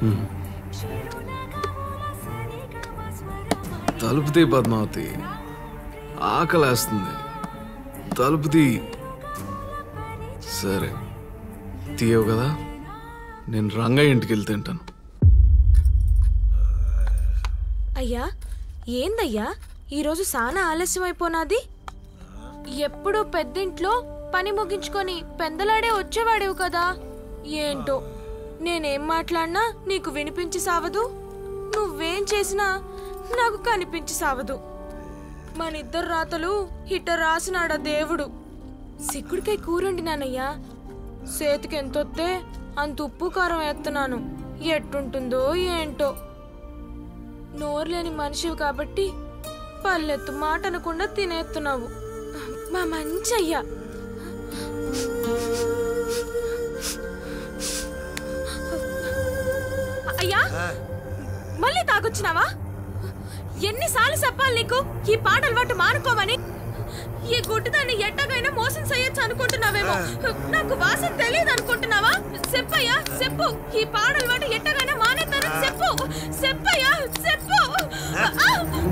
తలుపు తీ పద్మావతి ఆకలేస్తుంది తలుపు తీ సరే తీయవు కదా నేను రంగయ్య ఇంటికి వెళ్తే తింటాను అయ్యా ఏందయ్యా ఈరోజు సానా ఆలస్యం అయిపోనాది ఎప్పుడు పెద్దింట్లో పని ముగించుకొని పెందలాడే వచ్చేవాడేవు కదా ఏంటో నేనేం మాట్లాడినా నీకు వినిపించి సావదు నువ్వేం చేసినా నాకు కనిపించి సావదు మనిద్దరు రాతలు ఇట్ట రాసినాడా దేవుడు సిక్కుడికై కూరండినానయ్యా సేతికి ఎంతొత్తే అంత ఉప్పు కారం వేస్తున్నాను ఎట్టుంటుందో ఏంటో నోరు లేని మనిషివి కాబట్టి పల్లెత్తు మాట అనకుండా తినేస్తున్నావు మా మంచి అయ్యా అయ్యా మళ్ళీ తాగొచ్చినావా ఎన్నిసార్లు చెప్పాలి నీకు ఈ పాట అలవాటు మానుకోమని ఈ గుడ్డిదాన్ని ఎట్టగైనా మోసం చేయొచ్చు అనుకుంటున్నావేమో నాకు వాసన తెలియదు అనుకుంటున్నావా చెప్పయ్యా చెప్పు ఈ పాట అలవాటు ఎట్టగైనా మానేస్తాను చెప్పు చెప్పయ్యా చెప్పు ఆ!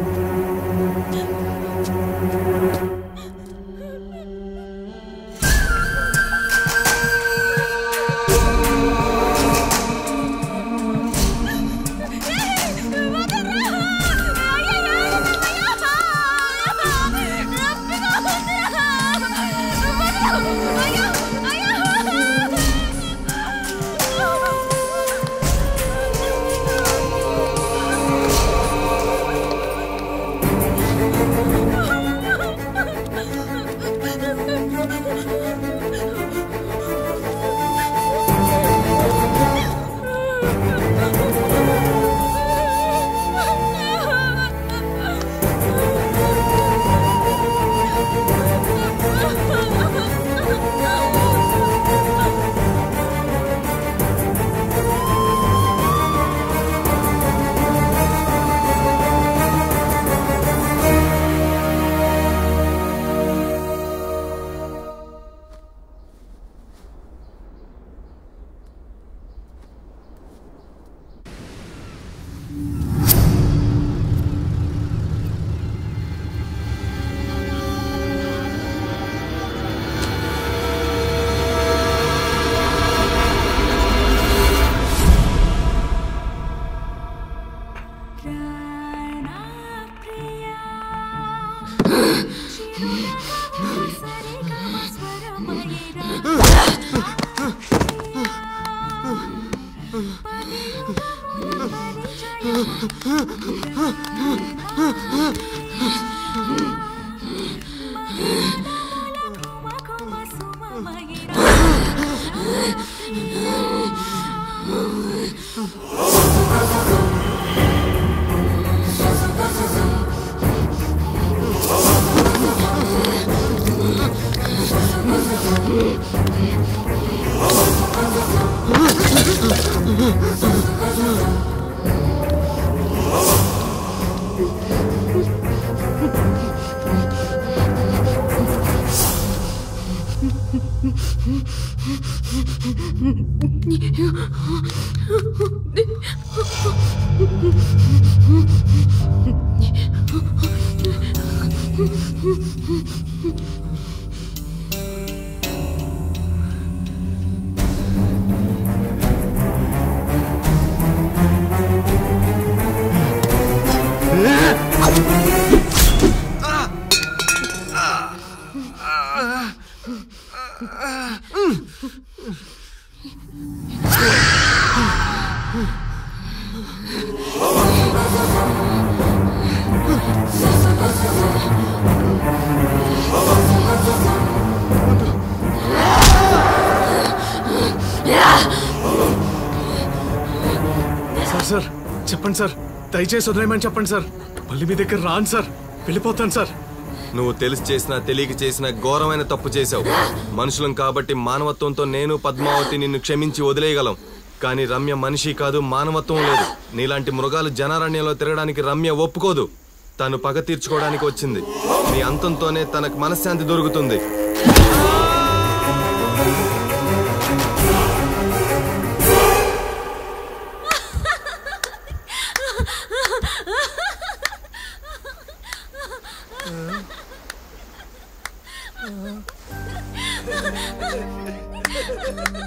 సార్ సార్ చెప్పండి సార్ దయచేసి వదిలేయమని చెప్పండి సార్ మళ్ళీ మీ దగ్గర రాను సార్ వెళ్ళిపోతాను సార్ నువ్వు తెలిసి చేసినా తెలియక చేసిన ఘోరమైన తప్పు చేశావు మనుషులం కాబట్టి మానవత్వంతో నేను పద్మావతి నిన్ను క్షమించి వదిలేయగలం కానీ రమ్య మనిషి కాదు మానవత్వం లేదు నీలాంటి మృగాలు జనారణ్యంలో తిరగడానికి రమ్య ఒప్పుకోదు తను పగ తీర్చుకోవడానికి వచ్చింది నీ అంతంతోనే తనకు మనశ్శాంతి దొరుకుతుంది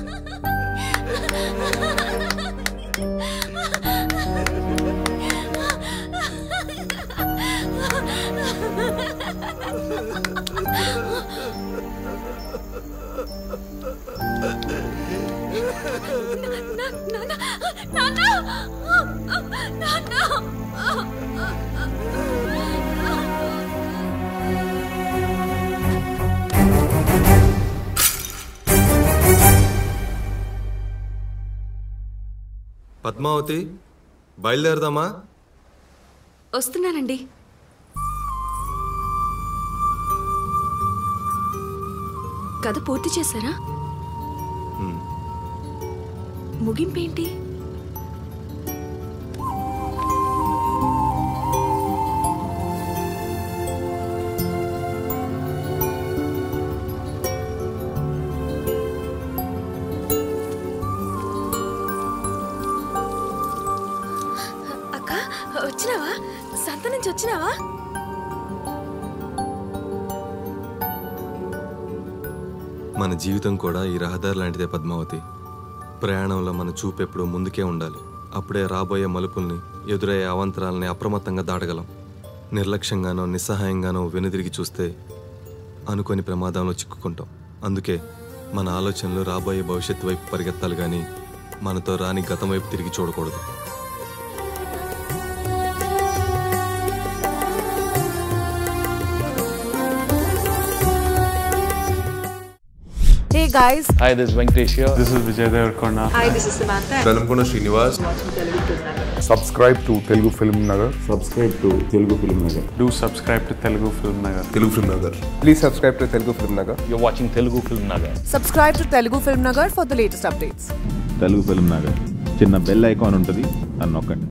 పద్మావతి బయలుదేరదామా వస్తున్నానండి కథ పూర్తి చేశారా హ్మ్. ముగింపేంటి అక్క వచ్చినావా సంత నుంచి వచ్చినావా మన జీవితం కూడా ఈ రహదారి లాంటిదే పద్మావతి ప్రయాణంలో మన చూపు ఎప్పుడూ ముందుకే ఉండాలి అప్పుడే రాబోయే మలుపుల్ని ఎదురయ్యే అవాంతరాలని అప్రమత్తంగా దాటగలం నిర్లక్ష్యంగానో నిస్సహాయంగానో వెనుదిరిగి చూస్తే అనుకోని ప్రమాదంలో చిక్కుకుంటాం అందుకే మన ఆలోచనలు రాబోయే భవిష్యత్తు వైపు పరిగెత్తాలి కానీ మనతో రాని గతం వైపు తిరిగి చూడకూడదు Hey guys, Hi, this is Venkatesh here. This is Vijay Devarkonda. Velankonda Srinivas subscribe to Telugu Film Nagar. subscribe to Telugu Film Nagar. Do subscribe to Telugu Film Nagar. Telugu film Nagar Please subscribe to Telugu Film Nagar. You're watching Telugu Film Nagar. subscribe to Telugu Film Nagar for the latest updates. Telugu film Nagar చిన్న bell icon ఉంటుంది అని నొక్కండి